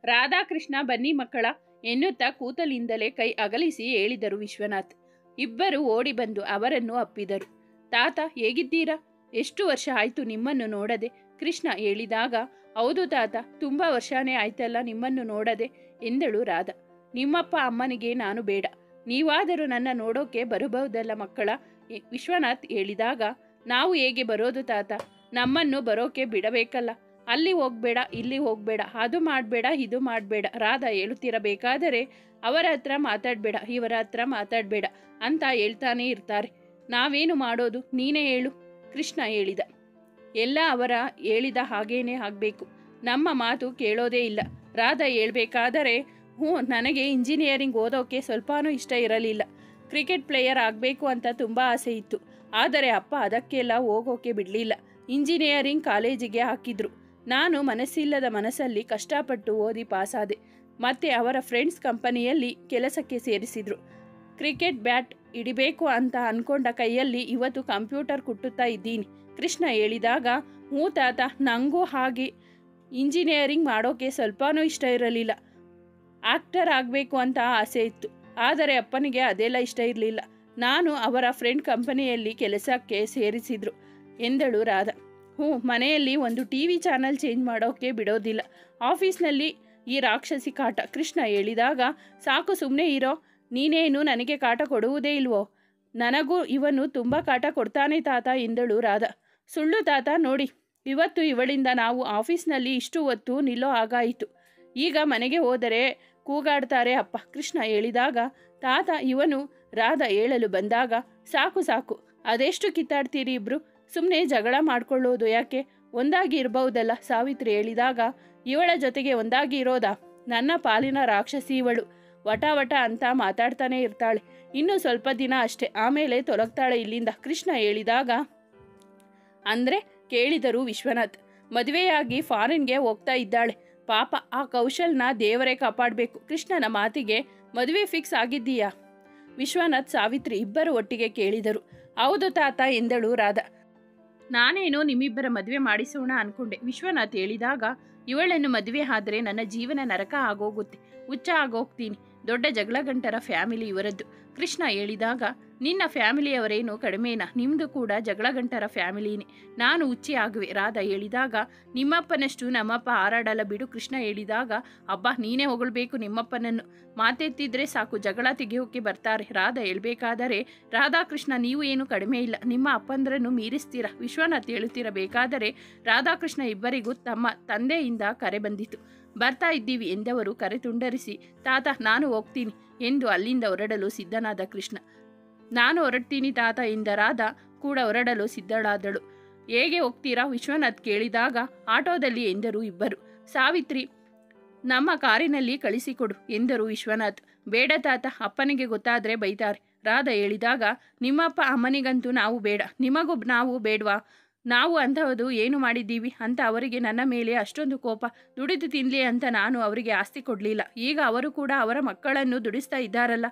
ರಾಧಾಕೃಷ್ಣ ಬನ್ನಿ ಮಕ್ಕಳ ಎನ್ನುತ್ತಾ ಕೂತಲಿಂದಲೇ ಕೈ ಅಗಲಿಸಿ ಹೇಳಿದರು ವಿಶ್ವನಾಥ್ ಇಬ್ಬರು ಓಡಿ ಬಂದು ಅವರನ್ನು ಅಪ್ಪಿದರು ತಾತ ಹೇಗಿದ್ದೀರಾ ಎಷ್ಟು ವರ್ಷ ಆಯ್ತು ನಿಮ್ಮನ್ನು ನೋಡದೆ ಕೃಷ್ಣ ಹೇಳಿದಾಗ ಹೌದು ತಾತ ತುಂಬ ವರ್ಷನೇ ಆಯ್ತಲ್ಲ ನಿಮ್ಮನ್ನು ನೋಡದೆ ಎಂದಳು ರಾಧ ನಿಮ್ಮಪ್ಪ ಅಮ್ಮನಿಗೆ ನಾನು ಬೇಡ ನೀವಾದರೂ ನನ್ನ ನೋಡೋಕೆ ಬರಬಹುದಲ್ಲ ಮಕ್ಕಳ ಎ- ವಿಶ್ವನಾಥ್ ಹೇಳಿದಾಗ ನಾವು ಹೇಗೆ ಬರೋದು ತಾತ ನಮ್ಮನ್ನು ಬರೋಕೆ ಬಿಡಬೇಕಲ್ಲ ಅಲ್ಲಿ ಹೋಗ್ಬೇಡ ಇಲ್ಲಿ ಹೋಗ್ಬೇಡ ಅದು ಮಾಡಬೇಡ ಇದು ಮಾಡಬೇಡ ರಾಧ ಹೇಳುತ್ತಿರಬೇಕಾದರೆ ಅವರ ಹತ್ರ ಮಾತಾಡಬೇಡ ಇವರ ಹತ್ರ ಮಾತಾಡಬೇಡ ಅಂತ ಹೇಳ್ತಾನೇ ಇರ್ತಾರೆ ನಾವೇನು ಮಾಡೋದು ನೀನೇ ಹೇಳು ಕೃಷ್ಣ ಹೇಳಿದ ಎಲ್ಲ ಅವರ ಹೇಳಿದ ಹಾಗೇನೇ ಆಗಬೇಕು ನಮ್ಮ ಮಾತು ಕೇಳೋದೇ ಇಲ್ಲ ರಾಧ ಹೇಳ್ಬೇಕಾದರೆ ಹ್ಞೂ ನನಗೆ ಇಂಜಿನಿಯರಿಂಗ್ ಓದೋಕೆ ಸ್ವಲ್ಪನೂ ಇಷ್ಟ ಇರಲಿಲ್ಲ ಕ್ರಿಕೆಟ್ ಪ್ಲೇಯರ್ ಆಗಬೇಕು ಅಂತ ತುಂಬ ಆಸೆ ಇತ್ತು ಆದರೆ ಅಪ್ಪ ಅದಕ್ಕೆಲ್ಲ ಹೋಗೋಕೆ ಬಿಡಲಿಲ್ಲ ಇಂಜಿನಿಯರಿಂಗ್ ಕಾಲೇಜಿಗೆ ಹಾಕಿದ್ರು ನಾನು ಮನಸ್ಸಿಲ್ಲದ ಮನಸ್ಸಲ್ಲಿ ಕಷ್ಟಪಟ್ಟು ಓದಿ ಪಾಸಾದೆ ಮತ್ತೆ ಅವರ ಫ್ರೆಂಡ್ಸ್ ಕಂಪನಿಯಲ್ಲಿ ಕೆಲಸಕ್ಕೆ ಸೇರಿಸಿದ್ರು ಕ್ರಿಕೆಟ್ ಬ್ಯಾಟ್ ಹಿಡಿಬೇಕು ಅಂತ ಅನ್ಕೊಂಡ ಕೈಯಲ್ಲಿ ಇವತ್ತು ಕಂಪ್ಯೂಟರ್ ಕುಟ್ಟುತ್ತಾ ಇದ್ದೀನಿ ಕೃಷ್ಣ ಹೇಳಿದಾಗ ಹ್ಞೂ ತಾತ ನನಗೂ ಹಾಗೆ ಇಂಜಿನಿಯರಿಂಗ್ ಮಾಡೋಕೆ ಸ್ವಲ್ಪನೂ ಇಷ್ಟ ಇರಲಿಲ್ಲ ಆಕ್ಟರ್ ಆಗಬೇಕು ಅಂತ ಆಸೆ ಇತ್ತು ಆದರೆ ಅಪ್ಪನಿಗೆ ಅದೆಲ್ಲ ಇಷ್ಟ ಇರಲಿಲ್ಲ ನಾನು ಅವರ ಫ್ರೆಂಡ್ ಕಂಪನಿಯಲ್ಲಿ ಕೆಲಸಕ್ಕೆ ಸೇರಿಸಿದ್ರು ಎಂದಳು ರಾಧ ಹ್ಞೂ ಮನೆಯಲ್ಲಿ ಒಂದು ಟಿ ವಿ ಚಾನಲ್ ಚೇಂಜ್ ಮಾಡೋಕ್ಕೆ ಬಿಡೋದಿಲ್ಲ ಆಫೀಸ್ನಲ್ಲಿ ಈ ರಾಕ್ಷಸಿ ಕಾಟ ಕೃಷ್ಣ ಹೇಳಿದಾಗ ಸಾಕು ಸುಮ್ಮನೆ ಇರೋ ನೀನೇನು ನನಗೆ ಕಾಟ ಕೊಡುವುದೇ ಇಲ್ವೋ ನನಗೂ ಇವನು ತುಂಬ ಕಾಟ ಕೊಡ್ತಾನೆ ತಾತ ಎಂದಳು ರಾಧ ಸುಳ್ಳು ತಾತ ನೋಡಿ ಇವತ್ತು ಇವಳಿಂದ ನಾವು ಆಫೀಸ್ನಲ್ಲಿ ಇಷ್ಟು ಹೊತ್ತು ನಿಲ್ಲೋ ಹಾಗಾಯಿತು ಈಗ ಮನೆಗೆ ಹೋದರೆ ಕೂಗಾಡ್ತಾರೆ ಅಪ್ಪ ಕೃಷ್ಣ ಹೇಳಿದಾಗ ತಾತ ಇವನು ರಾಧ ಹೇಳಲು ಬಂದಾಗ ಸಾಕು ಸಾಕು ಅದೆಷ್ಟು ಕಿತ್ತಾಡ್ತೀರಿ ಇಬ್ರು ಸುಮ್ಮನೆ ಜಗಳ ಮಾಡ್ಕೊಳ್ಳೋದು ಯಾಕೆ ಒಂದಾಗಿ ಇರಬಹುದಲ್ಲ ಸಾವಿತ್ರಿ ಹೇಳಿದಾಗ ಇವಳ ಜೊತೆಗೆ ಒಂದಾಗಿ ಇರೋದಾ ನನ್ನ ಪಾಲಿನ ರಾಕ್ಷಸಿ ಇವಳು ವಟ ವಟ ಅಂತ ಮಾತಾಡ್ತಾನೆ ಇರ್ತಾಳೆ ಇನ್ನು ಸ್ವಲ್ಪ ದಿನ ಅಷ್ಟೇ ಆಮೇಲೆ ತೊಲಗ್ತಾಳೆ ಇಲ್ಲಿಂದ ಕೃಷ್ಣ ಹೇಳಿದಾಗ ಅಂದರೆ ಕೇಳಿದರು ವಿಶ್ವನಾಥ್ ಮದುವೆಯಾಗಿ ಫಾರಿನ್ಗೆ ಹೋಗ್ತಾ ಇದ್ದಾಳೆ ಪಾಪ ಆ ಕೌಶಲ್ನ ದೇವರೇ ಕಾಪಾಡಬೇಕು ಕೃಷ್ಣನ ಮಾತಿಗೆ ಮದುವೆ ಫಿಕ್ಸ್ ಆಗಿದ್ದೀಯಾ ವಿಶ್ವನಾಥ್ ಸಾವಿತ್ರಿ ಇಬ್ಬರು ಒಟ್ಟಿಗೆ ಕೇಳಿದರು ಹೌದು ತಾತ ಎಂದಳು ರಾಧ ನಾನೇನು ನಿಮ್ಮಿಬ್ಬರ ಮದುವೆ ಮಾಡಿಸೋಣ ಅನ್ಕೊಂಡೆ ವಿಶ್ವನಾಥ್ ಹೇಳಿದಾಗ ಇವಳನ್ನು ಮದುವೆ ಆದ್ರೆ ನನ್ನ ಜೀವನ ನರಕ ಆಗೋಗುತ್ತೆ ಹುಚ್ಚ ಆಗೋಗ್ತೀನಿ ದೊಡ್ಡ ಜಗಳಗಂಟರ ಫ್ಯಾಮಿಲಿ ಇವರದ್ದು ಕೃಷ್ಣ ಹೇಳಿದಾಗ ನಿನ್ನ ಫ್ಯಾಮಿಲಿಯವರೇನು ಕಡಿಮೆನಾ ನಿಮ್ಮದು ಕೂಡ ಜಗಳಗಂಟರ ಫ್ಯಾಮಿಲಿನೇ ನಾನು ಹುಚ್ಚಿ ಆಗುವೆ ರಾಧ ಹೇಳಿದಾಗ ನಿಮ್ಮಪ್ಪನಷ್ಟು ನಮ್ಮಪ್ಪ ಹಾರಾಡಲ್ಲ ಬಿಡು ಕೃಷ್ಣ ಹೇಳಿದಾಗ ಅಬ್ಬಾ ನೀನೇ ಹೊಗಳ್ಬೇಕು ನಿಮ್ಮಪ್ಪನನ್ನು ಮಾತೆತ್ತಿದ್ರೆ ಸಾಕು ಜಗಳ ತೆಗೆಯೋಕೆ ಬರ್ತಾರೆ ರಾಧ ಹೇಳ್ಬೇಕಾದರೆ ರಾಧಾಕೃಷ್ಣ ನೀವು ಏನು ಕಡಿಮೆ ಇಲ್ಲ ನಿಮ್ಮ ಅಪ್ಪಂದ್ರನ್ನು ಮೀರಿಸ್ತೀರಾ ವಿಶ್ವನಾಥ್ ಹೇಳುತ್ತಿರಬೇಕಾದರೆ ರಾಧಾಕೃಷ್ಣ ಇಬ್ಬರಿಗೂ ತಮ್ಮ ತಂದೆಯಿಂದ ಕರೆ ಬಂದಿತು ಬರ್ತಾ ಇದ್ದೀವಿ ಎಂದವರು ಕರೆ ತುಂಡರಿಸಿ ತಾತ ನಾನು ಹೋಗ್ತೀನಿ ಎಂದು ಅಲ್ಲಿಂದ ಹೊರಡಲು ಸಿದ್ಧನಾದ ಕೃಷ್ಣ ನಾನು ಹೊರಡ್ತೀನಿ ತಾತ ಎಂದರಾದ ಕೂಡ ಹೊರಡಲು ಸಿದ್ಧಳಾದಳು ಹೇಗೆ ಹೋಗ್ತೀರಾ ವಿಶ್ವನಾಥ್ ಕೇಳಿದಾಗ ಆಟೋದಲ್ಲಿ ಎಂದರು ಇಬ್ಬರು ಸಾವಿತ್ರಿ ನಮ್ಮ ಕಾರಿನಲ್ಲಿ ಕಳಿಸಿಕೊಡು ಎಂದರು ವಿಶ್ವನಾಥ್ ಬೇಡ ತಾತ ಅಪ್ಪನಿಗೆ ಗೊತ್ತಾದರೆ ಬೈತಾರೆ ರಾಧ ಹೇಳಿದಾಗ ನಿಮ್ಮಪ್ಪ ಅಮ್ಮನಿಗಂತೂ ನಾವು ಬೇಡ ನಿಮಗೂ ನಾವು ಬೇಡವಾ ನಾವು ಅಂಥವುದು ಏನು ಮಾಡಿದ್ದೀವಿ ಅಂತ ಅವರಿಗೆ ನನ್ನ ಮೇಲೆ ಅಷ್ಟೊಂದು ಕೋಪ ದುಡಿದು ತಿನ್ನಲಿ ಅಂತ ನಾನು ಅವರಿಗೆ ಆಸ್ತಿ ಕೊಡಲಿಲ್ಲ ಈಗ ಅವರು ಕೂಡ ಅವರ ಮಕ್ಕಳನ್ನು ದುಡಿಸ್ತಾ ಇದ್ದಾರಲ್ಲ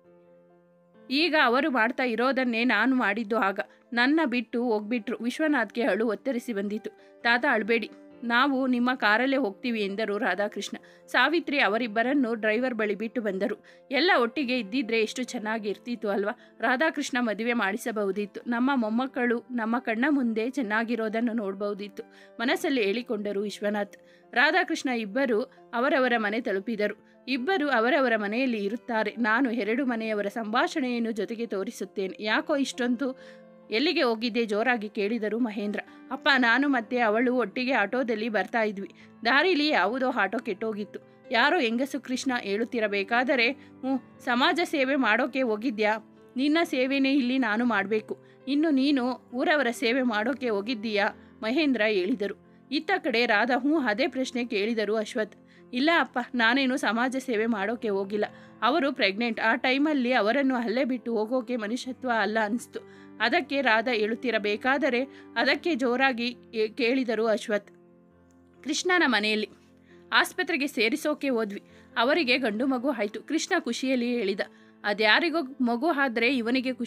ಈಗ ಅವರು ಮಾಡ್ತಾ ಇರೋದನ್ನೇ ನಾನು ಮಾಡಿದ್ದು ಆಗ ನನ್ನ ಬಿಟ್ಟು ಹೋಗ್ಬಿಟ್ರು ವಿಶ್ವನಾಥ್ಗೆ ಅಳು ಒತ್ತರಿಸಿ ಬಂದಿತು ತಾತ ಅಳಬೇಡಿ ನಾವು ನಿಮ್ಮ ಕಾರಲ್ಲೇ ಹೋಗ್ತೀವಿ ಎಂದರು ರಾಧಾಕೃಷ್ಣ ಸಾವಿತ್ರಿ ಅವರಿಬ್ಬರನ್ನು ಡ್ರೈವರ್ ಬಳಿ ಬಿಟ್ಟು ಬಂದರು ಎಲ್ಲ ಒಟ್ಟಿಗೆ ಇದ್ದಿದ್ರೆ ಎಷ್ಟು ಚೆನ್ನಾಗಿ ಇರ್ತಿತ್ತು ಅಲ್ವಾ ರಾಧಾಕೃಷ್ಣ ಮದುವೆ ಮಾಡಿಸಬಹುದಿತ್ತು ನಮ್ಮ ಮೊಮ್ಮಕ್ಕಳು ನಮ್ಮ ಕಣ್ಣ ಮುಂದೆ ಚೆನ್ನಾಗಿರೋದನ್ನು ನೋಡಬಹುದಿತ್ತು ಮನಸ್ಸಲ್ಲಿ ಹೇಳಿಕೊಂಡರು ವಿಶ್ವನಾಥ್ ರಾಧಾಕೃಷ್ಣ ಇಬ್ಬರು ಅವರವರ ಮನೆ ತಲುಪಿದರು ಇಬ್ಬರು ಅವರವರ ಮನೆಯಲ್ಲಿ ಇರುತ್ತಾರೆ ನಾನು ಎರಡು ಮನೆಯವರ ಸಂಭಾಷಣೆಯನ್ನು ಜೊತೆಗೆ ತೋರಿಸುತ್ತೇನೆ ಯಾಕೋ ಇಷ್ಟೊಂದು ಎಲ್ಲಿಗೆ ಹೋಗಿದ್ದೆ ಜೋರಾಗಿ ಕೇಳಿದರು ಮಹೇಂದ್ರ ಅಪ್ಪ ನಾನು ಮತ್ತೆ ಅವಳು ಒಟ್ಟಿಗೆ ಆಟೋದಲ್ಲಿ ಬರ್ತಾ ಇದ್ವಿ ದಾರಿಲಿ ಯಾವುದೋ ಆಟೋ ಕೆಟ್ಟೋಗಿತ್ತು ಯಾರೋ ಹೆಂಗಸು ಕೃಷ್ಣ ಹೇಳುತ್ತಿರಬೇಕಾದರೆ ಹ್ಞೂ ಸಮಾಜ ಸೇವೆ ಮಾಡೋಕೆ ಹೋಗಿದ್ಯಾ ನಿನ್ನ ಸೇವೆನೇ ಇಲ್ಲಿ ನಾನು ಮಾಡಬೇಕು ಇನ್ನು ನೀನು ಊರವರ ಸೇವೆ ಮಾಡೋಕೆ ಹೋಗಿದ್ದೀಯಾ ಮಹೇಂದ್ರ ಹೇಳಿದರು ಇತ್ತ ಕಡೆ ರಾಧಾ ಹ್ಞೂ ಅದೇ ಪ್ರಶ್ನೆ ಕೇಳಿದರು ಅಶ್ವಥ್ ಇಲ್ಲ ಅಪ್ಪ ನಾನೇನು ಸಮಾಜ ಸೇವೆ ಮಾಡೋಕೆ ಹೋಗಿಲ್ಲ ಅವರು ಪ್ರೆಗ್ನೆಂಟ್ ಆ ಟೈಮಲ್ಲಿ ಅವರನ್ನು ಅಲ್ಲೇ ಬಿಟ್ಟು ಹೋಗೋಕೆ ಮನುಷ್ಯತ್ವ ಅಲ್ಲ ಅನಿಸ್ತು ಅದಕ್ಕೆ ರಾಧಾ ಹೇಳುತ್ತಿರಬೇಕಾದರೆ ಅದಕ್ಕೆ ಜೋರಾಗಿ ಏ- ಕೇಳಿದರು ಅಶ್ವಥ್ ಕೃಷ್ಣನ ಮನೆಯಲ್ಲಿ ಆಸ್ಪತ್ರೆಗೆ ಸೇರಿಸೋಕೆ ಹೋದ್ವಿ ಅವರಿಗೆ ಗಂಡು ಮಗು ಆಯಿತು ಕೃಷ್ಣ ಖುಷಿಯಲ್ಲಿ ಹೇಳಿದ ಅದ್ಯಾರಿಗೋ ಮಗು ಆದ್ರೆ ಇವನಿಗೆ ಖುಷಿ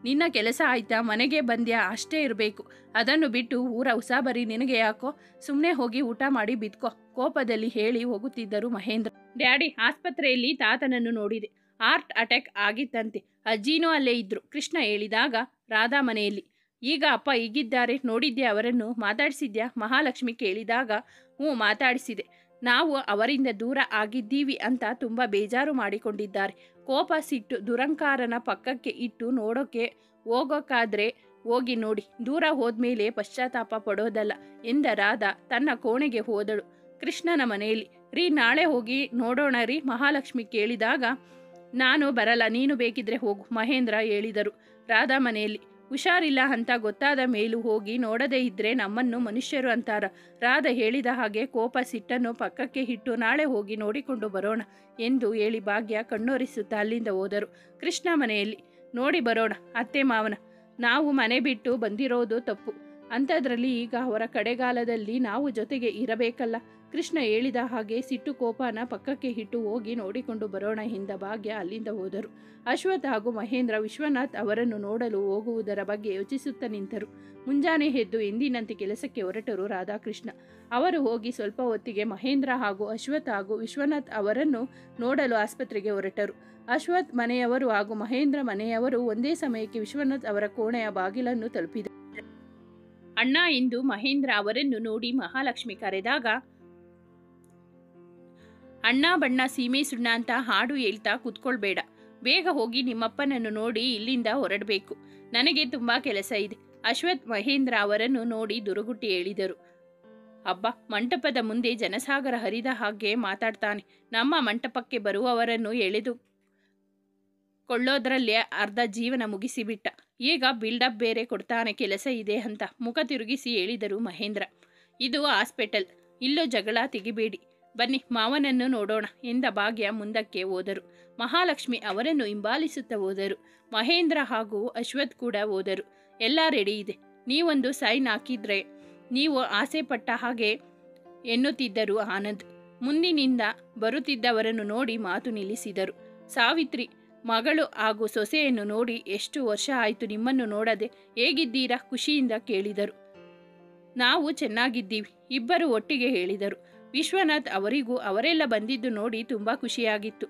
ನಿನ್ನ ಕೆಲಸ ಆಯ್ತಾ ಮನೆಗೆ ಬಂದ್ಯಾ ಅಷ್ಟೇ ಇರಬೇಕು ಅದನ್ನು ಬಿಟ್ಟು ಊರ ಉಸಾಬರಿ ನಿನಗೆ ಯಾಕೋ ಸುಮ್ಮನೆ ಹೋಗಿ ಊಟ ಮಾಡಿ ಬಿದ್ಕೋ ಕೋಪದಲ್ಲಿ ಹೇಳಿ ಹೋಗುತ್ತಿದ್ದರು ಮಹೇಂದ್ರ ಡ್ಯಾಡಿ ಆಸ್ಪತ್ರೆಯಲ್ಲಿ ತಾತನನ್ನು ನೋಡಿದೆ ಹಾರ್ಟ್ ಅಟ್ಯಾಕ್ ಆಗಿತ್ತಂತೆ ಅಜ್ಜಿನೂ ಅಲ್ಲೇ ಇದ್ರು ಕೃಷ್ಣ ಹೇಳಿದಾಗ ರಾಧಾ ಮನೆಯಲ್ಲಿ ಈಗ ಅಪ್ಪ ಹೀಗಿದ್ದಾರೆ ನೋಡಿದ್ದೆ ಅವರನ್ನು ಮಾತಾಡಿಸಿದ್ಯಾ ಮಹಾಲಕ್ಷ್ಮಿ ಕೇಳಿದಾಗ ಹ್ಞೂ ಮಾತಾಡಿಸಿದೆ ನಾವು ಅವರಿಂದ ದೂರ ಆಗಿದ್ದೀವಿ ಅಂತ ತುಂಬ ಬೇಜಾರು ಮಾಡಿಕೊಂಡಿದ್ದಾರೆ ಕೋಪ ಸಿಟ್ಟು ದುರಂಕಾರನ ಪಕ್ಕಕ್ಕೆ ಇಟ್ಟು ನೋಡೋಕೆ ಹೋಗೋಕ್ಕಾದ್ರೆ ಹೋಗಿ ನೋಡಿ ದೂರ ಹೋದ್ಮೇಲೆ ಪಶ್ಚಾತ್ತಾಪ ಪಡೋದಲ್ಲ ಎಂದ ರಾಧಾ ತನ್ನ ಕೋಣೆಗೆ ಹೋದಳು ಕೃಷ್ಣನ ಮನೆಯಲ್ಲಿ ರೀ ನಾಳೆ ಹೋಗಿ ನೋಡೋಣ ರೀ ಮಹಾಲಕ್ಷ್ಮಿ ಕೇಳಿದಾಗ ನಾನು ಬರಲ್ಲ ನೀನು ಬೇಕಿದ್ರೆ ಹೋಗು ಮಹೇಂದ್ರ ಹೇಳಿದರು ರಾಧಾ ಮನೆಯಲ್ಲಿ ಹುಷಾರಿಲ್ಲ ಅಂತ ಗೊತ್ತಾದ ಮೇಲೂ ಹೋಗಿ ನೋಡದೇ ಇದ್ರೆ ನಮ್ಮನ್ನು ಮನುಷ್ಯರು ಅಂತಾರ ರಾಧ ಹೇಳಿದ ಹಾಗೆ ಕೋಪ ಸಿಟ್ಟನ್ನು ಪಕ್ಕಕ್ಕೆ ಇಟ್ಟು ನಾಳೆ ಹೋಗಿ ನೋಡಿಕೊಂಡು ಬರೋಣ ಎಂದು ಹೇಳಿ ಭಾಗ್ಯ ಕಣ್ಣೊರಿಸುತ್ತಾ ಅಲ್ಲಿಂದ ಹೋದರು ಕೃಷ್ಣ ಮನೆಯಲ್ಲಿ ನೋಡಿ ಬರೋಣ ಅತ್ತೆ ಮಾವನ ನಾವು ಮನೆ ಬಿಟ್ಟು ಬಂದಿರೋದು ತಪ್ಪು ಅಂಥದ್ರಲ್ಲಿ ಈಗ ಅವರ ಕಡೆಗಾಲದಲ್ಲಿ ನಾವು ಜೊತೆಗೆ ಇರಬೇಕಲ್ಲ ಕೃಷ್ಣ ಹೇಳಿದ ಹಾಗೆ ಸಿಟ್ಟು ಕೋಪನ ಪಕ್ಕಕ್ಕೆ ಇಟ್ಟು ಹೋಗಿ ನೋಡಿಕೊಂಡು ಬರೋಣ ಎಂದ ಭಾಗ್ಯ ಅಲ್ಲಿಂದ ಹೋದರು ಅಶ್ವಥ್ ಹಾಗೂ ಮಹೇಂದ್ರ ವಿಶ್ವನಾಥ್ ಅವರನ್ನು ನೋಡಲು ಹೋಗುವುದರ ಬಗ್ಗೆ ಯೋಚಿಸುತ್ತಾ ನಿಂತರು ಮುಂಜಾನೆ ಎದ್ದು ಎಂದಿನಂತೆ ಕೆಲಸಕ್ಕೆ ಹೊರಟರು ರಾಧಾಕೃಷ್ಣ ಅವರು ಹೋಗಿ ಸ್ವಲ್ಪ ಹೊತ್ತಿಗೆ ಮಹೇಂದ್ರ ಹಾಗೂ ಅಶ್ವಥ್ ಹಾಗೂ ವಿಶ್ವನಾಥ್ ಅವರನ್ನು ನೋಡಲು ಆಸ್ಪತ್ರೆಗೆ ಹೊರಟರು ಅಶ್ವಥ್ ಮನೆಯವರು ಹಾಗೂ ಮಹೇಂದ್ರ ಮನೆಯವರು ಒಂದೇ ಸಮಯಕ್ಕೆ ವಿಶ್ವನಾಥ್ ಅವರ ಕೋಣೆಯ ಬಾಗಿಲನ್ನು ತಲುಪಿದರು ಅಣ್ಣ ಎಂದು ಮಹೇಂದ್ರ ಅವರನ್ನು ನೋಡಿ ಮಹಾಲಕ್ಷ್ಮಿ ಕರೆದಾಗ ಅಣ್ಣ ಬಣ್ಣ ಸೀಮೆ ಸುಣ್ಣ ಅಂತ ಹಾಡು ಹೇಳ್ತಾ ಕೂತ್ಕೊಳ್ಬೇಡ ಬೇಗ ಹೋಗಿ ನಿಮ್ಮಪ್ಪನನ್ನು ನೋಡಿ ಇಲ್ಲಿಂದ ಹೊರಡಬೇಕು ನನಗೆ ತುಂಬಾ ಕೆಲಸ ಇದೆ ಅಶ್ವಥ್ ಮಹೇಂದ್ರ ಅವರನ್ನು ನೋಡಿ ದುರುಗುಟ್ಟಿ ಹೇಳಿದರು ಅಬ್ಬ ಮಂಟಪದ ಮುಂದೆ ಜನಸಾಗರ ಹರಿದ ಹಾಗೆ ಮಾತಾಡ್ತಾನೆ ನಮ್ಮ ಮಂಟಪಕ್ಕೆ ಬರುವವರನ್ನು ಎಳೆದು ಕೊಳ್ಳೋದ್ರಲ್ಲೇ ಅರ್ಧ ಜೀವನ ಮುಗಿಸಿಬಿಟ್ಟ ಈಗ ಬಿಲ್ಡಪ್ ಬೇರೆ ಕೊಡ್ತಾನೆ ಕೆಲಸ ಇದೆ ಅಂತ ಮುಖ ತಿರುಗಿಸಿ ಹೇಳಿದರು ಮಹೇಂದ್ರ ಇದು ಹಾಸ್ಪಿಟಲ್ ಇಲ್ಲೂ ಜಗಳ ತೆಗಿಬೇಡಿ ಬನ್ನಿ ಮಾವನನ್ನು ನೋಡೋಣ ಎಂದ ಭಾಗ್ಯ ಮುಂದಕ್ಕೆ ಹೋದರು ಮಹಾಲಕ್ಷ್ಮಿ ಅವರನ್ನು ಹಿಂಬಾಲಿಸುತ್ತಾ ಹೋದರು ಮಹೇಂದ್ರ ಹಾಗೂ ಅಶ್ವಥ್ ಕೂಡ ಹೋದರು ಎಲ್ಲ ರೆಡಿ ಇದೆ ನೀವೊಂದು ಸೈನ್ ಹಾಕಿದ್ರೆ ನೀವು ಆಸೆ ಪಟ್ಟ ಹಾಗೆ ಎನ್ನುತ್ತಿದ್ದರು ಆನಂದ್ ಮುಂದಿನಿಂದ ಬರುತ್ತಿದ್ದವರನ್ನು ನೋಡಿ ಮಾತು ನಿಲ್ಲಿಸಿದರು ಸಾವಿತ್ರಿ ಮಗಳು ಹಾಗೂ ಸೊಸೆಯನ್ನು ನೋಡಿ ಎಷ್ಟು ವರ್ಷ ಆಯಿತು ನಿಮ್ಮನ್ನು ನೋಡದೆ ಹೇಗಿದ್ದೀರಾ ಖುಷಿಯಿಂದ ಕೇಳಿದರು ನಾವು ಚೆನ್ನಾಗಿದ್ದೀವಿ ಇಬ್ಬರು ಒಟ್ಟಿಗೆ ಹೇಳಿದರು ವಿಶ್ವನಾಥ್ ಅವರಿಗೂ ಅವರೆಲ್ಲ ಬಂದಿದ್ದು ನೋಡಿ ತುಂಬ ಖುಷಿಯಾಗಿತ್ತು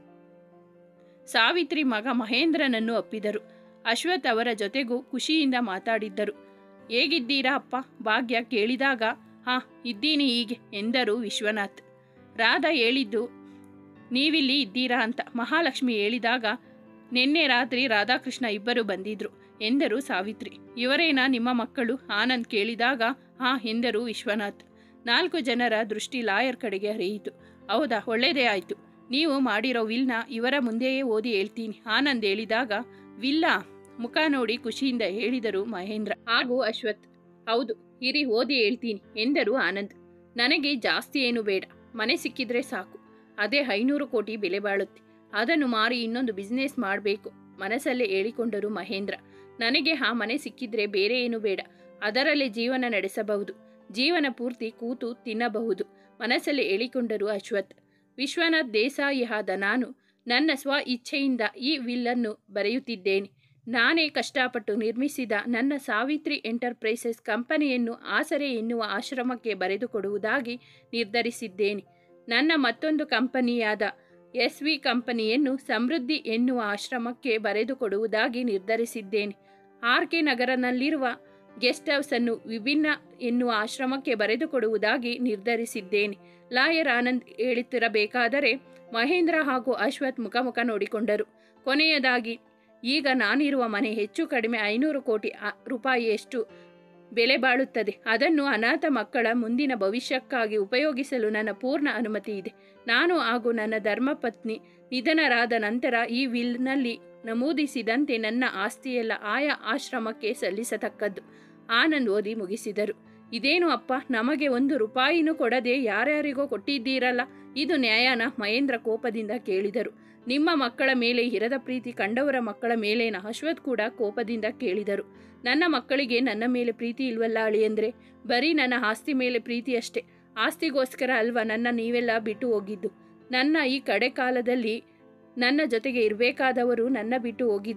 ಸಾವಿತ್ರಿ ಮಗ ಮಹೇಂದ್ರನನ್ನು ಅಪ್ಪಿದರು ಅಶ್ವಥ್ ಅವರ ಜೊತೆಗೂ ಖುಷಿಯಿಂದ ಮಾತಾಡಿದ್ದರು ಹೇಗಿದ್ದೀರಾ ಅಪ್ಪ ಭಾಗ್ಯ ಕೇಳಿದಾಗ ಹಾ ಇದ್ದೀನಿ ಹೀಗೆ ಎಂದರು ವಿಶ್ವನಾಥ್ ರಾಧಾ ಹೇಳಿದ್ದು ನೀವಿಲ್ಲಿ ಇದ್ದೀರಾ ಅಂತ ಮಹಾಲಕ್ಷ್ಮಿ ಹೇಳಿದಾಗ ನಿನ್ನೆ ರಾತ್ರಿ ರಾಧಾಕೃಷ್ಣ ಇಬ್ಬರು ಬಂದಿದ್ರು ಎಂದರು ಸಾವಿತ್ರಿ ಇವರೇನಾ ನಿಮ್ಮ ಮಕ್ಕಳು ಆನಂದ್ ಕೇಳಿದಾಗ ಹಾ ಎಂದರು ವಿಶ್ವನಾಥ್ ನಾಲ್ಕು ಜನರ ದೃಷ್ಟಿ ಲಾಯರ್ ಕಡೆಗೆ ಹರಿಯಿತು ಹೌದಾ ಒಳ್ಳೆಯದೇ ಆಯಿತು ನೀವು ಮಾಡಿರೋ ವಿಲ್ನ ಇವರ ಮುಂದೆಯೇ ಓದಿ ಹೇಳ್ತೀನಿ ಆನಂದ್ ಹೇಳಿದಾಗ ವಿಲ್ಲ ಮುಖ ನೋಡಿ ಖುಷಿಯಿಂದ ಹೇಳಿದರು ಮಹೇಂದ್ರ ಹಾಗೂ ಅಶ್ವಥ್ ಹೌದು ಇರಿ ಓದಿ ಹೇಳ್ತೀನಿ ಎಂದರು ಆನಂದ್ ನನಗೆ ಜಾಸ್ತಿ ಏನು ಬೇಡ ಮನೆ ಸಿಕ್ಕಿದ್ರೆ ಸಾಕು ಅದೇ ಐನೂರು ಕೋಟಿ ಬೆಲೆ ಬಾಳುತ್ತೆ ಅದನ್ನು ಮಾರಿ ಇನ್ನೊಂದು ಬಿಸ್ನೆಸ್ ಮಾಡಬೇಕು ಮನಸ್ಸಲ್ಲೇ ಹೇಳಿಕೊಂಡರು ಮಹೇಂದ್ರ ನನಗೆ ಆ ಮನೆ ಸಿಕ್ಕಿದ್ರೆ ಬೇರೆ ಏನು ಬೇಡ ಅದರಲ್ಲೇ ಜೀವನ ನಡೆಸಬಹುದು ಜೀವನ ಪೂರ್ತಿ ಕೂತು ತಿನ್ನಬಹುದು ಮನಸ್ಸಲ್ಲಿ ಹೇಳಿಕೊಂಡರು ಅಶ್ವಥ್ ವಿಶ್ವನಾಥ್ ದೇಸಾಯಿ ಆದ ನಾನು ನನ್ನ ಸ್ವ ಇಚ್ಛೆಯಿಂದ ಈ ವಿಲ್ಲನ್ನು ಬರೆಯುತ್ತಿದ್ದೇನೆ ನಾನೇ ಕಷ್ಟಪಟ್ಟು ನಿರ್ಮಿಸಿದ ನನ್ನ ಸಾವಿತ್ರಿ ಎಂಟರ್ಪ್ರೈಸಸ್ ಕಂಪನಿಯನ್ನು ಆಸರೆ ಎನ್ನುವ ಆಶ್ರಮಕ್ಕೆ ಬರೆದುಕೊಡುವುದಾಗಿ ನಿರ್ಧರಿಸಿದ್ದೇನೆ ನನ್ನ ಮತ್ತೊಂದು ಕಂಪನಿಯಾದ ಎಸ್ ವಿ ಕಂಪನಿಯನ್ನು ಸಮೃದ್ಧಿ ಎನ್ನುವ ಆಶ್ರಮಕ್ಕೆ ಬರೆದುಕೊಡುವುದಾಗಿ ನಿರ್ಧರಿಸಿದ್ದೇನೆ ಆರ್ ಕೆ ನಗರನಲ್ಲಿರುವ ಗೆಸ್ಟ್ ಹೌಸನ್ನು ವಿಭಿನ್ನ ಎನ್ನುವ ಆಶ್ರಮಕ್ಕೆ ಬರೆದುಕೊಡುವುದಾಗಿ ನಿರ್ಧರಿಸಿದ್ದೇನೆ ಲಾಯರ್ ಆನಂದ್ ಹೇಳುತ್ತಿರಬೇಕಾದರೆ ಮಹೇಂದ್ರ ಹಾಗೂ ಅಶ್ವಥ್ ಮುಖಮುಖ ನೋಡಿಕೊಂಡರು ಕೊನೆಯದಾಗಿ ಈಗ ನಾನಿರುವ ಮನೆ ಹೆಚ್ಚು ಕಡಿಮೆ ಐನೂರು ಕೋಟಿ ಆ- ರೂಪಾಯಿಯಷ್ಟು ಬೆಲೆ ಬಾಳುತ್ತದೆ ಅದನ್ನು ಅನಾಥ ಮಕ್ಕಳ ಮುಂದಿನ ಭವಿಷ್ಯಕ್ಕಾಗಿ ಉಪಯೋಗಿಸಲು ನನ್ನ ಪೂರ್ಣ ಅನುಮತಿ ಇದೆ ನಾನು ಹಾಗೂ ನನ್ನ ಧರ್ಮಪತ್ನಿ ನಿಧನರಾದ ನಂತರ ಈ ವಿಲ್ನಲ್ಲಿ ನಮೂದಿಸಿದಂತೆ ನನ್ನ ಆಸ್ತಿಯೆಲ್ಲ ಆಯಾ ಆಶ್ರಮಕ್ಕೆ ಸಲ್ಲಿಸತಕ್ಕದ್ದು ಆನಂದ್ ಓದಿ ಮುಗಿಸಿದರು ಇದೇನು ಅಪ್ಪ ನಮಗೆ ಒಂದು ರೂಪಾಯಿನೂ ಕೊಡದೆ ಯಾರ್ಯಾರಿಗೋ ಕೊಟ್ಟಿದ್ದೀರಲ್ಲ ಇದು ನ್ಯಾಯನ ಮಹೇಂದ್ರ ಕೋಪದಿಂದ ಕೇಳಿದರು ನಿಮ್ಮ ಮಕ್ಕಳ ಮೇಲೆ ಇರದ ಪ್ರೀತಿ ಕಂಡವರ ಮಕ್ಕಳ ಮೇಲೇನ ಅಶ್ವಥ್ ಕೂಡ ಕೋಪದಿಂದ ಕೇಳಿದರು ನನ್ನ ಮಕ್ಕಳಿಗೆ ನನ್ನ ಮೇಲೆ ಪ್ರೀತಿ ಇಲ್ವಲ್ಲ ಅಳಿಯಂದ್ರೆ ಬರೀ ನನ್ನ ಆಸ್ತಿ ಮೇಲೆ ಪ್ರೀತಿ ಅಷ್ಟೇ ಆಸ್ತಿಗೋಸ್ಕರ ಅಲ್ವಾ ನನ್ನ ನೀವೆಲ್ಲ ಬಿಟ್ಟು ಹೋಗಿದ್ದು ನನ್ನ ಈ ಕಡೆ ಕಾಲದಲ್ಲಿ ನನ್ನ ಜೊತೆಗೆ ಇರಬೇಕಾದವರು ನನ್ನ ಬಿಟ್ಟು ಹೋಗಿದ್ರಿ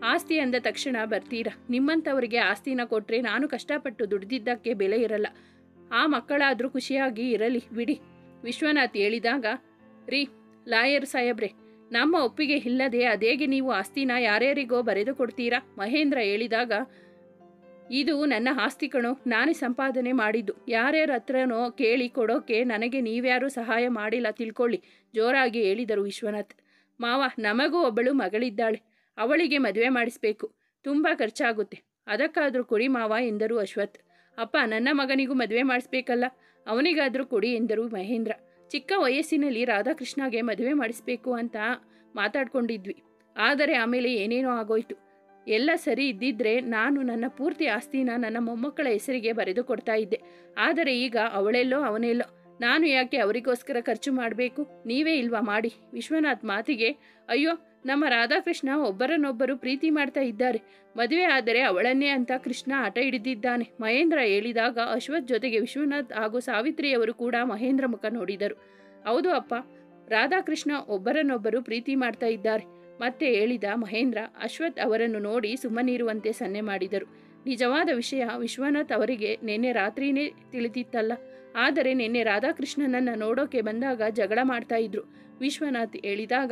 ಆಸ್ತಿ ಅಂದ ತಕ್ಷಣ ಬರ್ತೀರಾ ನಿಮ್ಮಂಥವರಿಗೆ ಆಸ್ತಿನ ಕೊಟ್ಟರೆ ನಾನು ಕಷ್ಟಪಟ್ಟು ದುಡ್ದಿದ್ದಕ್ಕೆ ಬೆಲೆ ಇರಲ್ಲ ಆ ಮಕ್ಕಳಾದರೂ ಖುಷಿಯಾಗಿ ಇರಲಿ ಬಿಡಿ ವಿಶ್ವನಾಥ್ ಹೇಳಿದಾಗ ರೀ ಲಾಯರ್ ಸಾಹೇಬ್ರೆ ನಮ್ಮ ಒಪ್ಪಿಗೆ ಇಲ್ಲದೆ ಅದೇಗೆ ನೀವು ಆಸ್ತಿನ ಯಾರ್ಯಾರಿಗೋ ಬರೆದು ಕೊಡ್ತೀರಾ ಮಹೇಂದ್ರ ಹೇಳಿದಾಗ ಇದು ನನ್ನ ಆಸ್ತಿ ಕಣೋ ನಾನೇ ಸಂಪಾದನೆ ಮಾಡಿದ್ದು ಯಾರ್ಯಾರ ಹತ್ರನೋ ಕೇಳಿ ಕೊಡೋಕೆ ನನಗೆ ನೀವ್ಯಾರೂ ಸಹಾಯ ಮಾಡಿಲ್ಲ ತಿಳ್ಕೊಳ್ಳಿ ಜೋರಾಗಿ ಹೇಳಿದರು ವಿಶ್ವನಾಥ್ ಮಾವ ನಮಗೂ ಒಬ್ಬಳು ಮಗಳಿದ್ದಾಳೆ ಅವಳಿಗೆ ಮದುವೆ ಮಾಡಿಸ್ಬೇಕು ತುಂಬ ಖರ್ಚಾಗುತ್ತೆ ಅದಕ್ಕಾದರೂ ಕೊಡಿ ಮಾವ ಎಂದರು ಅಶ್ವಥ್ ಅಪ್ಪ ನನ್ನ ಮಗನಿಗೂ ಮದುವೆ ಮಾಡಿಸ್ಬೇಕಲ್ಲ ಅವನಿಗಾದರೂ ಕೊಡಿ ಎಂದರು ಮಹೇಂದ್ರ ಚಿಕ್ಕ ವಯಸ್ಸಿನಲ್ಲಿ ರಾಧಾಕೃಷ್ಣಗೆ ಮದುವೆ ಮಾಡಿಸ್ಬೇಕು ಅಂತ ಮಾತಾಡ್ಕೊಂಡಿದ್ವಿ ಆದರೆ ಆಮೇಲೆ ಏನೇನೋ ಆಗೋಯ್ತು ಎಲ್ಲ ಸರಿ ಇದ್ದಿದ್ರೆ ನಾನು ನನ್ನ ಪೂರ್ತಿ ಆಸ್ತಿನ ನನ್ನ ಮೊಮ್ಮಕ್ಕಳ ಹೆಸರಿಗೆ ಬರೆದು ಕೊಡ್ತಾ ಇದ್ದೆ ಆದರೆ ಈಗ ಅವಳೆಲ್ಲೋ ಅವನೆಲ್ಲೋ ನಾನು ಯಾಕೆ ಅವರಿಗೋಸ್ಕರ ಖರ್ಚು ಮಾಡಬೇಕು ನೀವೇ ಇಲ್ವಾ ಮಾಡಿ ವಿಶ್ವನಾಥ್ ಮಾತಿಗೆ ಅಯ್ಯೋ ನಮ್ಮ ರಾಧಾಕೃಷ್ಣ ಒಬ್ಬರನ್ನೊಬ್ಬರು ಪ್ರೀತಿ ಮಾಡ್ತಾ ಇದ್ದಾರೆ ಮದುವೆ ಆದರೆ ಅವಳನ್ನೇ ಅಂತ ಕೃಷ್ಣ ಹಠ ಹಿಡಿದಿದ್ದಾನೆ ಮಹೇಂದ್ರ ಹೇಳಿದಾಗ ಅಶ್ವಥ್ ಜೊತೆಗೆ ವಿಶ್ವನಾಥ್ ಹಾಗೂ ಸಾವಿತ್ರಿಯವರು ಕೂಡ ಮಹೇಂದ್ರ ಮುಖ ನೋಡಿದರು ಹೌದು ಅಪ್ಪ ರಾಧಾಕೃಷ್ಣ ಒಬ್ಬರನ್ನೊಬ್ಬರು ಪ್ರೀತಿ ಮಾಡ್ತಾ ಇದ್ದಾರೆ ಮತ್ತೆ ಹೇಳಿದ ಮಹೇಂದ್ರ ಅಶ್ವಥ್ ಅವರನ್ನು ನೋಡಿ ಸುಮ್ಮನಿರುವಂತೆ ಸನ್ನೆ ಮಾಡಿದರು ನಿಜವಾದ ವಿಷಯ ವಿಶ್ವನಾಥ್ ಅವರಿಗೆ ನಿನ್ನೆ ರಾತ್ರಿನೇ ತಿಳಿದಿತ್ತಲ್ಲ ಆದರೆ ನಿನ್ನೆ ರಾಧಾಕೃಷ್ಣನನ್ನ ನೋಡೋಕೆ ಬಂದಾಗ ಜಗಳ ಮಾಡ್ತಾ ಇದ್ರು ವಿಶ್ವನಾಥ್ ಹೇಳಿದಾಗ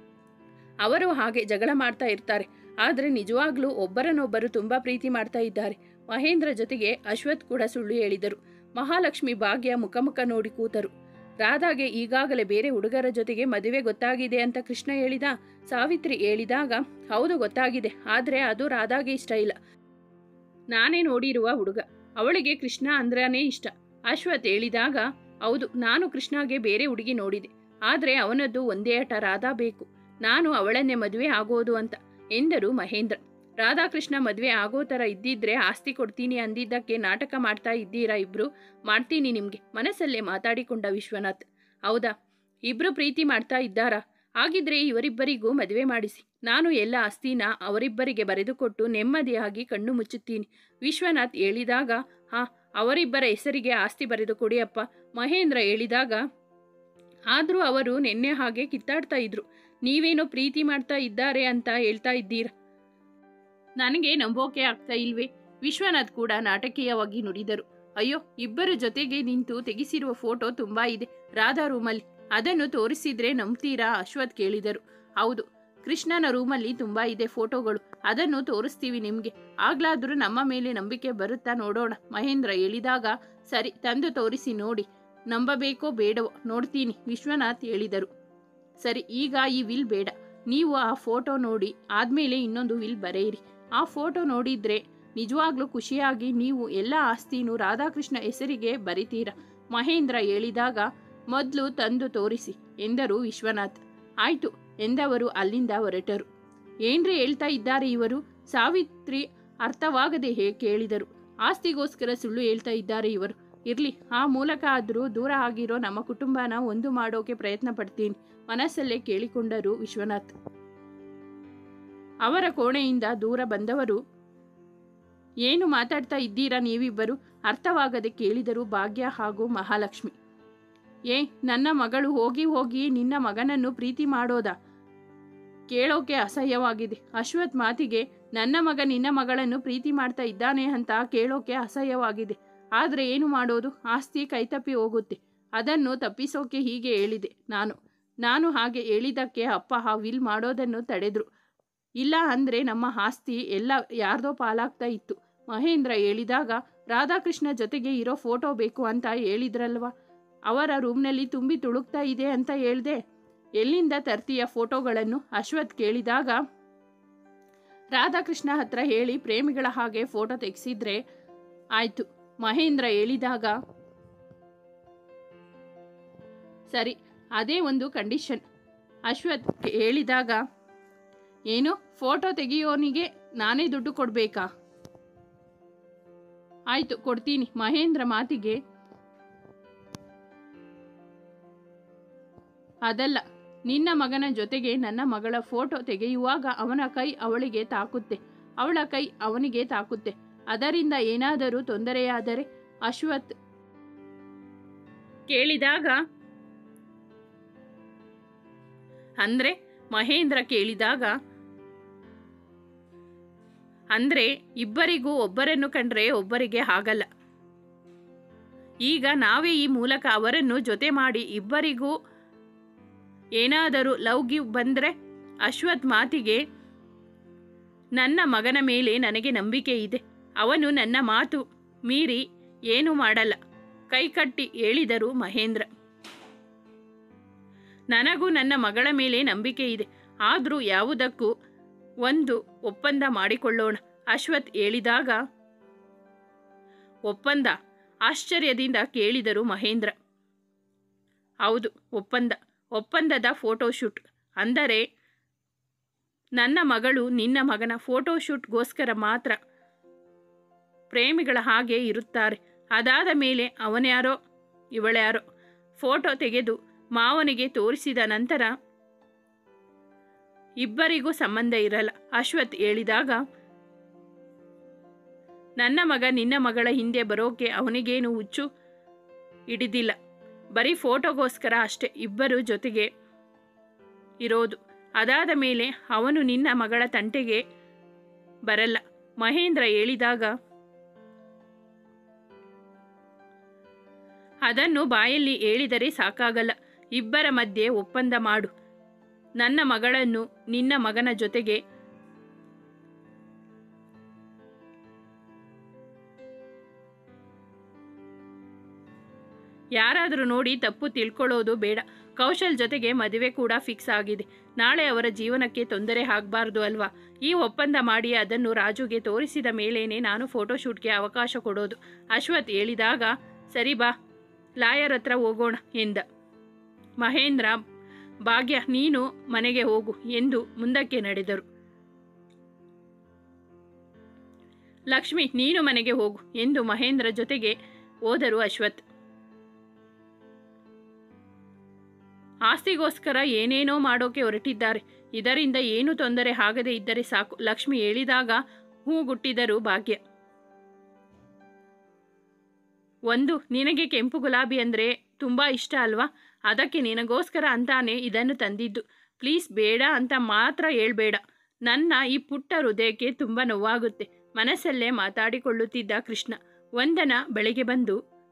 ಅವರು ಹಾಗೆ ಜಗಳ ಮಾಡ್ತಾ ಇರ್ತಾರೆ ಆದರೆ ನಿಜವಾಗ್ಲೂ ಒಬ್ಬರನ್ನೊಬ್ಬರು ತುಂಬ ಪ್ರೀತಿ ಮಾಡ್ತಾ ಇದ್ದಾರೆ ಮಹೇಂದ್ರ ಜೊತೆಗೆ ಅಶ್ವಥ್ ಕೂಡ ಸುಳ್ಳು ಹೇಳಿದರು ಮಹಾಲಕ್ಷ್ಮಿ ಭಾಗ್ಯ ಮುಖಮುಖ ನೋಡಿ ಕೂತರು ರಾಧಾಗೆ ಈಗಾಗಲೇ ಬೇರೆ ಹುಡುಗರ ಜೊತೆಗೆ ಮದುವೆ ಗೊತ್ತಾಗಿದೆ ಅಂತ ಕೃಷ್ಣ ಹೇಳಿದ ಸಾವಿತ್ರಿ ಹೇಳಿದಾಗ ಹೌದು ಗೊತ್ತಾಗಿದೆ ಆದರೆ ಅದು ರಾಧಾಗೆ ಇಷ್ಟ ಇಲ್ಲ ನಾನೇ ನೋಡಿರುವ ಹುಡುಗ ಅವಳಿಗೆ ಕೃಷ್ಣ ಅಂದ್ರನೇ ಇಷ್ಟ ಅಶ್ವಥ್ ಹೇಳಿದಾಗ ಹೌದು ನಾನು ಕೃಷ್ಣಗೆ ಬೇರೆ ಹುಡುಗಿ ನೋಡಿದೆ ಆದರೆ ಅವನದ್ದು ಒಂದೇ ಆಟ ರಾಧಾ ಬೇಕು ನಾನು ಅವಳನ್ನೇ ಮದುವೆ ಆಗೋದು ಅಂತ ಎಂದರು ಮಹೇಂದ್ರ ರಾಧಾಕೃಷ್ಣ ಮದುವೆ ಆಗೋ ಥರ ಇದ್ದಿದ್ರೆ ಆಸ್ತಿ ಕೊಡ್ತೀನಿ ಅಂದಿದ್ದಕ್ಕೆ ನಾಟಕ ಮಾಡ್ತಾ ಇದ್ದೀರಾ ಇಬ್ರು ಮಾಡ್ತೀನಿ ನಿಮಗೆ ಮನಸ್ಸಲ್ಲೇ ಮಾತಾಡಿಕೊಂಡ ವಿಶ್ವನಾಥ್ ಹೌದಾ ಇಬ್ರು ಪ್ರೀತಿ ಮಾಡ್ತಾ ಇದ್ದಾರಾ ಹಾಗಿದ್ರೆ ಇವರಿಬ್ಬರಿಗೂ ಮದುವೆ ಮಾಡಿಸಿ ನಾನು ಎಲ್ಲ ಆಸ್ತಿನ ಅವರಿಬ್ಬರಿಗೆ ಬರೆದುಕೊಟ್ಟು ನೆಮ್ಮದಿಯಾಗಿ ಕಣ್ಣು ಮುಚ್ಚುತ್ತೀನಿ ವಿಶ್ವನಾಥ್ ಹೇಳಿದಾಗ ಹಾ ಅವರಿಬ್ಬರ ಹೆಸರಿಗೆ ಆಸ್ತಿ ಬರೆದು ಕೊಡಿಯಪ್ಪ ಮಹೇಂದ್ರ ಹೇಳಿದಾಗ ಆದರೂ ಅವರು ನಿನ್ನೆ ಹಾಗೆ ಕಿತ್ತಾಡ್ತಾ ಇದ್ರು ನೀವೇನೋ ಪ್ರೀತಿ ಮಾಡ್ತಾ ಇದ್ದಾರೆ ಅಂತ ಹೇಳ್ತಾ ಇದ್ದೀರಾ ನನಗೆ ನಂಬೋಕೆ ಆಗ್ತಾ ಇಲ್ವೇ ವಿಶ್ವನಾಥ್ ಕೂಡ ನಾಟಕೀಯವಾಗಿ ನುಡಿದರು ಅಯ್ಯೋ ಇಬ್ಬರ ಜೊತೆಗೆ ನಿಂತು ತೆಗೆಸಿರುವ ಫೋಟೋ ತುಂಬಾ ಇದೆ ರಾಧಾ ರೂಮಲ್ಲಿ ಅದನ್ನು ತೋರಿಸಿದ್ರೆ ನಂಬ್ತೀರಾ ಅಶ್ವಥ್ ಕೇಳಿದರು ಹೌದು ಕೃಷ್ಣನ ರೂಮಲ್ಲಿ ತುಂಬಾ ಇದೆ ಫೋಟೋಗಳು ಅದನ್ನು ತೋರಿಸ್ತೀವಿ ನಿಮಗೆ ಆಗ್ಲಾದ್ರೂ ನಮ್ಮ ಮೇಲೆ ನಂಬಿಕೆ ಬರುತ್ತಾ ನೋಡೋಣ ಮಹೇಂದ್ರ ಹೇಳಿದಾಗ ಸರಿ ತಂದು ತೋರಿಸಿ ನೋಡಿ ನಂಬಬೇಕೋ ಬೇಡವೋ ನೋಡ್ತೀನಿ ವಿಶ್ವನಾಥ್ ಹೇಳಿದರು ಸರಿ ಈಗ ಈ ವಿಲ್ ಬೇಡ ನೀವು ಆ ಫೋಟೋ ನೋಡಿ ಆದ್ಮೇಲೆ ಇನ್ನೊಂದು ವಿಲ್ ಬರೆಯಿರಿ ಆ ಫೋಟೋ ನೋಡಿದ್ರೆ ನಿಜವಾಗ್ಲೂ ಖುಷಿಯಾಗಿ ನೀವು ಎಲ್ಲ ಆಸ್ತಿನೂ ರಾಧಾಕೃಷ್ಣ ಹೆಸರಿಗೆ ಬರಿತೀರಾ ಮಹೇಂದ್ರ ಹೇಳಿದಾಗ ಮೊದಲು ತಂದು ತೋರಿಸಿ ಎಂದರು ವಿಶ್ವನಾಥ್ ಆಯ್ತು ಎಂದವರು ಅಲ್ಲಿಂದ ಹೊರಟರು ಏನ್ರಿ ಹೇಳ್ತಾ ಇದ್ದಾರೆ ಇವರು ಸಾವಿತ್ರಿ ಅರ್ಥವಾಗದೆ ಹೇ ಕೇಳಿದರು ಆಸ್ತಿಗೋಸ್ಕರ ಸುಳ್ಳು ಹೇಳ್ತಾ ಇದ್ದಾರೆ ಇವರು ಇರ್ಲಿ ಆ ಮೂಲಕ ಆದರೂ ದೂರ ಆಗಿರೋ ನಮ್ಮ ಕುಟುಂಬನ ಒಂದು ಮಾಡೋಕೆ ಪ್ರಯತ್ನ ಪಡ್ತೀನಿ ಮನಸ್ಸಲ್ಲೇ ಕೇಳಿಕೊಂಡರು ವಿಶ್ವನಾಥ್ ಅವರ ಕೋಣೆಯಿಂದ ದೂರ ಬಂದವರು ಏನು ಮಾತಾಡ್ತಾ ಇದ್ದೀರಾ ನೀವಿಬ್ಬರು ಅರ್ಥವಾಗದೆ ಕೇಳಿದರು ಭಾಗ್ಯ ಹಾಗೂ ಮಹಾಲಕ್ಷ್ಮಿ ಏ ನನ್ನ ಮಗಳು ಹೋಗಿ ಹೋಗಿ ನಿನ್ನ ಮಗನನ್ನು ಪ್ರೀತಿ ಮಾಡೋದಾ ಕೇಳೋಕೆ ಅಸಹ್ಯವಾಗಿದೆ ಅಶ್ವಥ್ ಮಾತಿಗೆ ನನ್ನ ಮಗ ನಿನ್ನ ಮಗಳನ್ನು ಪ್ರೀತಿ ಮಾಡ್ತಾ ಇದ್ದಾನೆ ಅಂತ ಕೇಳೋಕೆ ಅಸಹ್ಯವಾಗಿದೆ ಆದರೆ ಏನು ಮಾಡೋದು ಆಸ್ತಿ ಕೈತಪ್ಪಿ ಹೋಗುತ್ತೆ ಅದನ್ನು ತಪ್ಪಿಸೋಕೆ ಹೀಗೆ ಹೇಳಿದೆ ನಾನು ನಾನು ಹಾಗೆ ಹೇಳಿದ್ದಕ್ಕೆ ಅಪ್ಪ ಆ ವಿಲ್ ಮಾಡೋದನ್ನು ತಡೆದ್ರು ಇಲ್ಲ ಅಂದರೆ ನಮ್ಮ ಆಸ್ತಿ ಎಲ್ಲ ಯಾರ್ದೋ ಪಾಲಾಗ್ತಾ ಇತ್ತು ಮಹೇಂದ್ರ ಹೇಳಿದಾಗ ರಾಧಾಕೃಷ್ಣ ಜೊತೆಗೆ ಇರೋ ಫೋಟೋ ಬೇಕು ಅಂತ ಹೇಳಿದ್ರಲ್ವಾ ಅವರ ರೂಮ್ನಲ್ಲಿ ತುಂಬಿ ತುಳುಕ್ತಾ ಇದೆ ಅಂತ ಹೇಳ್ದೆ ಎಲ್ಲಿಂದ ತರ್ತೀಯ ಫೋಟೋಗಳನ್ನು ಅಶ್ವಥ್ ಕೇಳಿದಾಗ ರಾಧಾಕೃಷ್ಣ ಹತ್ರ ಹೇಳಿ ಪ್ರೇಮಿಗಳ ಹಾಗೆ ಫೋಟೋ ತೆಗೆಸಿದ್ರೆ ಆಯ್ತು ಮಹೇಂದ್ರ ಹೇಳಿದಾಗ ಸರಿ ಅದೇ ಒಂದು ಕಂಡೀಷನ್ ಅಶ್ವಥ್ ಹೇಳಿದಾಗ ಏನು ಫೋಟೋ ತೆಗೆಯೋನಿಗೆ ನಾನೇ ದುಡ್ಡು ಕೊಡಬೇಕಾ ಆಯ್ತು ಕೊಡ್ತೀನಿ ಮಹೇಂದ್ರ ಮಾತಿಗೆ ಅದಲ್ಲ ನಿನ್ನ ಮಗನ ಜೊತೆಗೆ ನನ್ನ ಮಗಳ ಫೋಟೋ ತೆಗೆಯುವಾಗ ಅವನ ಕೈ ಅವಳಿಗೆ ತಾಕುತ್ತೆ ಅವಳ ಕೈ ಅವನಿಗೆ ತಾಕುತ್ತೆ ಅದರಿಂದ ಏನಾದರೂ ತೊಂದರೆಯಾದರೆ ಅಶ್ವಥ್ ಕೇಳಿದಾಗ ಅಂದ್ರೆ ಮಹೇಂದ್ರ ಕೇಳಿದಾಗ ಅಂದರೆ ಇಬ್ಬರಿಗೂ ಒಬ್ಬರನ್ನು ಕಂಡ್ರೆ ಒಬ್ಬರಿಗೆ ಆಗಲ್ಲ ಈಗ ನಾವೇ ಈ ಮೂಲಕ ಅವರನ್ನು ಜೊತೆ ಮಾಡಿ ಇಬ್ಬರಿಗೂ ಏನಾದರೂ ಲವ್ ಗಿವ್ ಬಂದರೆ ಅಶ್ವಥ್ ಮಾತಿಗೆ ನನ್ನ ಮಗನ ಮೇಲೆ ನನಗೆ ನಂಬಿಕೆ ಇದೆ ಅವನು ನನ್ನ ಮಾತು ಮೀರಿ ಏನೂ ಮಾಡಲ್ಲ ಕೈಕಟ್ಟಿ ಹೇಳಿದರು ಮಹೇಂದ್ರ ನನಗೂ ನನ್ನ ಮಗಳ ಮೇಲೆ ನಂಬಿಕೆ ಇದೆ ಆದರೂ ಯಾವುದಕ್ಕೂ ಒಂದು ಒಪ್ಪಂದ ಮಾಡಿಕೊಳ್ಳೋಣ ಅಶ್ವಥ್ ಹೇಳಿದಾಗ ಒಪ್ಪಂದ ಆಶ್ಚರ್ಯದಿಂದ ಕೇಳಿದರು ಮಹೇಂದ್ರ ಹೌದು ಒಪ್ಪಂದ ಒಪ್ಪಂದದ ಫೋಟೋಶೂಟ್ ಅಂದರೆ ನನ್ನ ಮಗಳು ನಿನ್ನ ಮಗನ ಫೋಟೋಶೂಟ್ಗೋಸ್ಕರ ಮಾತ್ರ ಪ್ರೇಮಿಗಳ ಹಾಗೆ ಇರುತ್ತಾರೆ ಅದಾದ ಮೇಲೆ ಅವನ್ಯಾರೋ ಇವಳ್ಯಾರೋ ಫೋಟೋ ತೆಗೆದು ಮಾವನಿಗೆ ತೋರಿಸಿದ ನಂತರ ಇಬ್ಬರಿಗೂ ಸಂಬಂಧ ಇರಲ್ಲ ಅಶ್ವಥ್ ಹೇಳಿದಾಗ ನನ್ನ ಮಗ ನಿನ್ನ ಮಗಳ ಹಿಂದೆ ಬರೋಕೆ ಅವನಿಗೇನು ಹುಚ್ಚು ಹಿಡಿದಿಲ್ಲ ಬರೀ ಫೋಟೋಗೋಸ್ಕರ ಅಷ್ಟೇ ಇಬ್ಬರು ಜೊತೆಗೆ ಇರೋದು ಅದಾದ ಮೇಲೆ ಅವನು ನಿನ್ನ ಮಗಳ ತಂಟೆಗೆ ಬರಲ್ಲ ಮಹೇಂದ್ರ ಹೇಳಿದಾಗ ಅದನ್ನು ಬಾಯಲ್ಲಿ ಹೇಳಿದರೆ ಸಾಕಾಗಲ್ಲ ಇಬ್ಬರ ಮಧ್ಯೆ ಒಪ್ಪಂದ ಮಾಡು ನನ್ನ ಮಗಳನ್ನು ನಿನ್ನ ಮಗನ ಜೊತೆಗೆ ಯಾರಾದರೂ ನೋಡಿ ತಪ್ಪು ತಿಳ್ಕೊಳ್ಳೋದು ಬೇಡ ಕೌಶಲ್ ಜೊತೆಗೆ ಮದುವೆ ಕೂಡ ಫಿಕ್ಸ್ ಆಗಿದೆ ನಾಳೆ ಅವರ ಜೀವನಕ್ಕೆ ತೊಂದರೆ ಆಗಬಾರ್ದು ಅಲ್ವಾ ಈ ಒಪ್ಪಂದ ಮಾಡಿ ಅದನ್ನು ರಾಜುಗೆ ತೋರಿಸಿದ ಮೇಲೇನೆ ನಾನು ಫೋಟೋಶೂಟ್ಗೆ ಅವಕಾಶ ಕೊಡೋದು ಅಶ್ವಥ್ ಹೇಳಿದಾಗ ಸರಿ ಬಾ ಲಾಯರ್ ಹತ್ರ ಹೋಗೋಣ ಎಂದ ಮಹೇಂದ್ರ ಭಾಗ್ಯ ನೀನು ಮನೆಗೆ ಹೋಗು ಎಂದು ಮುಂದಕ್ಕೆ ನಡೆದರು ಲಕ್ಷ್ಮಿ ನೀನು ಮನೆಗೆ ಹೋಗು ಎಂದು ಮಹೇಂದ್ರ ಜೊತೆಗೆ ಹೋದರು ಅಶ್ವಥ್ ಆಸ್ತಿಗೋಸ್ಕರ ಏನೇನೋ ಮಾಡೋಕೆ ಹೊರಟಿದ್ದಾರೆ ಇದರಿಂದ ಏನು ತೊಂದರೆ ಆಗದೇ ಇದ್ದರೆ ಸಾಕು ಲಕ್ಷ್ಮಿ ಹೇಳಿದಾಗ ಹೂಗುಟ್ಟಿದರು ಭಾಗ್ಯ ಒಂದು ನಿನಗೆ ಕೆಂಪು ಗುಲಾಬಿ ಅಂದರೆ ತುಂಬ ಇಷ್ಟ ಅಲ್ವಾ ಅದಕ್ಕೆ ನಿನಗೋಸ್ಕರ ಅಂತಾನೆ ಇದನ್ನು ತಂದಿದ್ದು ಪ್ಲೀಸ್ ಬೇಡ ಅಂತ ಮಾತ್ರ ಹೇಳ್ಬೇಡ ನನ್ನ ಈ ಪುಟ್ಟ ಹೃದಯಕ್ಕೆ ತುಂಬ ನೋವಾಗುತ್ತೆ ಮನಸ್ಸಲ್ಲೇ ಮಾತಾಡಿಕೊಳ್ಳುತ್ತಿದ್ದ ಕೃಷ್ಣ ವಂದನ ಬೆಳಿಗ್ಗೆ ಬಂದು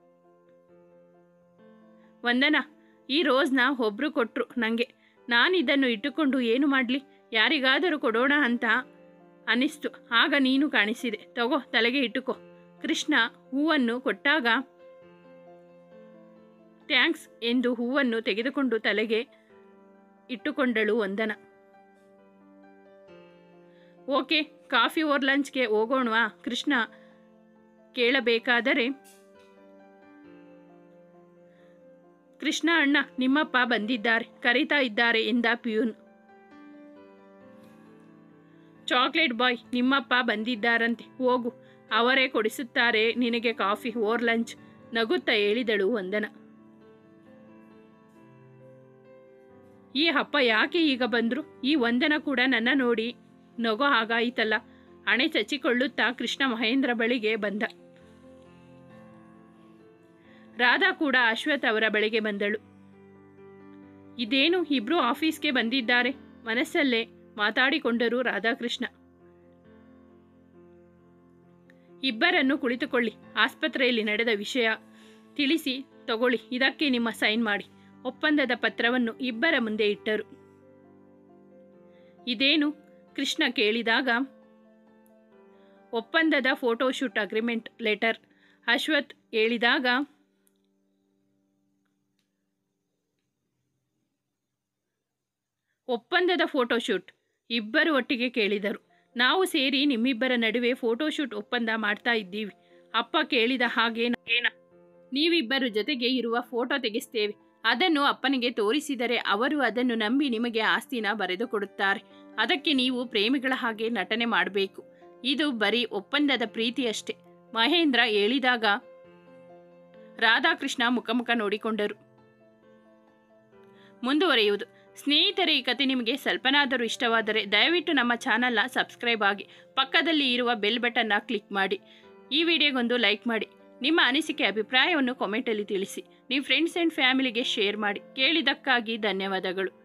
ವಂದನ ಈ ರೋಸ್ನ ಒಬ್ರು ಕೊಟ್ಟರು ನನಗೆ ನಾನು ಇದನ್ನು ಇಟ್ಟುಕೊಂಡು ಏನು ಮಾಡಲಿ ಯಾರಿಗಾದರೂ ಕೊಡೋಣ ಅಂತ ಅನಿಸ್ತು ಆಗ ನೀನು ಕಾಣಿಸಿದೆ ತಗೋ ತಲೆಗೆ ಇಟ್ಟುಕೋ ಕೃಷ್ಣ ಹೂವನ್ನು ಕೊಟ್ಟಾಗ ಥ್ಯಾಂಕ್ಸ್ ಎಂದು ಹೂವನ್ನು ತೆಗೆದುಕೊಂಡು ತಲೆಗೆ ಇಟ್ಟುಕೊಂಡಳು ವಂದನ ಓಕೆ ಕಾಫಿ ಓರ್ ಲಂಚ್ಗೆ ಹೋಗೋಣವಾ ಕೃಷ್ಣ ಕೇಳಬೇಕಾದರೆ ಕೃಷ್ಣ ಅಣ್ಣ ನಿಮ್ಮಪ್ಪ ಬಂದಿದ್ದಾರೆ ಕರೀತಾ ಇದ್ದಾರೆ ಎಂದ ಪಿಯೂನ್ ಚಾಕ್ಲೇಟ್ ಬಾಯ್ ನಿಮ್ಮಪ್ಪ ಬಂದಿದ್ದಾರಂತೆ ಹೋಗು ಅವರೇ ಕೊಡಿಸುತ್ತಾರೆ ನಿನಗೆ ಕಾಫಿ ಓರ್ ಲಂಚ್ ನಗುತ್ತಾ ಹೇಳಿದಳು ವಂದನ ಈ ಅಪ್ಪ ಯಾಕೆ ಈಗ ಬಂದ್ರು ಈ ವಂದನ ಕೂಡ ನನ್ನ ನೋಡಿ ನಗೋ ಹಾಗಾಯಿತಲ್ಲ ಹಣೆ ಚಚ್ಚಿಕೊಳ್ಳುತ್ತಾ ಕೃಷ್ಣ ಮಹೇಂದ್ರ ಬಳಿಗೆ ಬಂದ ರಾಧಾ ಕೂಡ ಅಶ್ವಥ್ ಅವರ ಬಳಿಗೆ ಬಂದಳು ಇದೇನು ಇಬ್ರು ಆಫೀಸ್ಗೆ ಬಂದಿದ್ದಾರೆ ಮನಸ್ಸಲ್ಲೇ ಮಾತಾಡಿಕೊಂಡರು ರಾಧಾಕೃಷ್ಣ ಇಬ್ಬರನ್ನು ಕುಳಿತುಕೊಳ್ಳಿ ಆಸ್ಪತ್ರೆಯಲ್ಲಿ ನಡೆದ ವಿಷಯ ತಿಳಿಸಿ ತಗೊಳ್ಳಿ ಇದಕ್ಕೆ ನಿಮ್ಮ ಸೈನ್ ಮಾಡಿ ಒಪ್ಪಂದದ ಪತ್ರವನ್ನು ಇಬ್ಬರ ಮುಂದೆ ಇಟ್ಟರು ಇದೇನು ಕೃಷ್ಣ ಕೇಳಿದಾಗ ಒಪ್ಪಂದದ ಫೋಟೋಶೂಟ್ ಅಗ್ರಿಮೆಂಟ್ ಲೆಟರ್ ಅಶ್ವಥ್ ಹೇಳಿದಾಗ ಒಪ್ಪಂದದ ಫೋಟೋಶೂಟ್ ಇಬ್ಬರು ಒಟ್ಟಿಗೆ ಕೇಳಿದರು ನಾವು ಸೇರಿ ನಿಮ್ಮಿಬ್ಬರ ನಡುವೆ ಫೋಟೋಶೂಟ್ ಒಪ್ಪಂದ ಮಾಡ್ತಾ ಇದ್ದೀವಿ ಅಪ್ಪ ಕೇಳಿದ ಹಾಗೆ ಏನ ನೀವಿಬ್ಬರು ಜೊತೆಗೆ ಇರುವ ಫೋಟೋ ತೆಗೆಸ್ತೇವೆ ಅದನ್ನು ಅಪ್ಪನಿಗೆ ತೋರಿಸಿದರೆ ಅವರು ಅದನ್ನು ನಂಬಿ ನಿಮಗೆ ಆಸ್ತಿನ ಬರೆದು ಕೊಡುತ್ತಾರೆ ಅದಕ್ಕೆ ನೀವು ಪ್ರೇಮಿಗಳ ಹಾಗೆ ನಟನೆ ಮಾಡಬೇಕು ಇದು ಬರೀ ಒಪ್ಪಂದದ ಪ್ರೀತಿಯಷ್ಟೇ ಮಹೇಂದ್ರ ಹೇಳಿದಾಗ ರಾಧಾಕೃಷ್ಣ ಮುಖಮುಖ ನೋಡಿಕೊಂಡರು ಮುಂದುವರಿಯುವುದು ಸ್ನೇಹಿತರೆ ಈ ಕತೆ ನಿಮಗೆ ಸ್ವಲ್ಪನಾದರೂ ಇಷ್ಟವಾದರೆ ದಯವಿಟ್ಟು ನಮ್ಮ ಚಾನಲ್ನ ಸಬ್ಸ್ಕ್ರೈಬ್ ಆಗಿ ಪಕ್ಕದಲ್ಲಿ ಇರುವ ಬೆಲ್ ಬಟನ್ನ ಕ್ಲಿಕ್ ಮಾಡಿ ಈ ವಿಡಿಯೋಗೊಂದು ಲೈಕ್ ಮಾಡಿ ನಿಮ್ಮ ಅನಿಸಿಕೆ ಅಭಿಪ್ರಾಯವನ್ನು ಕಾಮೆಂಟಲ್ಲಿ ತಿಳಿಸಿ ನಿಮ್ಮ ಫ್ರೆಂಡ್ಸ್ ಆ್ಯಂಡ್ ಫ್ಯಾಮಿಲಿಗೆ ಶೇರ್ ಮಾಡಿ ಕೇಳಿದ್ದಕ್ಕಾಗಿ ಧನ್ಯವಾದಗಳು